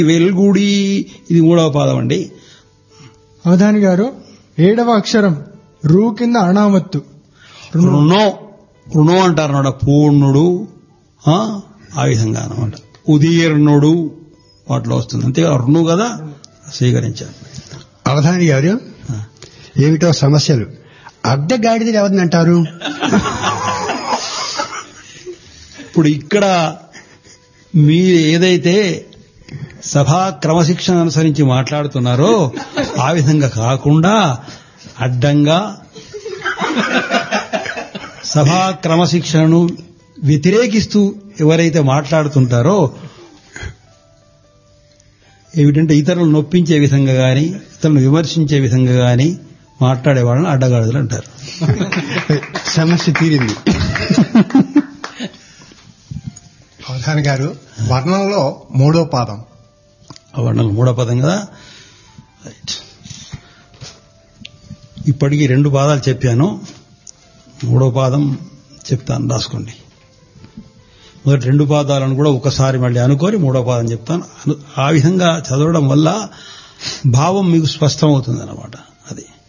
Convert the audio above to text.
వెల్గుడి ఇది మూడవ పాదం అండి అవధాని గారు ఏడవ అక్షరం రూ కింద అణామత్తు రుణో రుణో అంటారు అన్నమాట పూర్ణుడు ఆ, ఆ విధంగా అనమాట ఉదీర్ణుడు వాటిలో వస్తుంది అంతే రుణు కదా స్వీకరించారు అవధాని గారు ఏమిటో సమస్యలు అడ్డగాడిదలు ఎవరిని అంటారు ఇప్పుడు ఇక్కడ మీరు ఏదైతే సభా క్రమశిక్షణ అనుసరించి మాట్లాడుతున్నారో ఆ విధంగా కాకుండా అడ్డంగా సభా క్రమశిక్షణను వ్యతిరేకిస్తూ ఎవరైతే మాట్లాడుతుంటారో ఏమిటంటే ఇతరులను నొప్పించే విధంగా గాని ఇతరులను విమర్శించే విధంగా గాని మాట్లాడే వాళ్ళని అడ్డగాడుదలు అంటారు సమస్య తీరింది అవధాని గారు వర్ణంలో మూడో పాదం ఆ వర్ణాలు మూడో పదం కదా రైట్ ఇప్పటికీ రెండు పాదాలు చెప్పాను మూడో పాదం చెప్తాను రాసుకోండి మొదటి రెండు పాదాలను కూడా ఒకసారి మళ్ళీ అనుకొని మూడో పాదం చెప్తాను అను- ఆ విధంగా చదవడం వల్ల భావం మీకు స్పష్టమవుతుంది అన్నమాట అది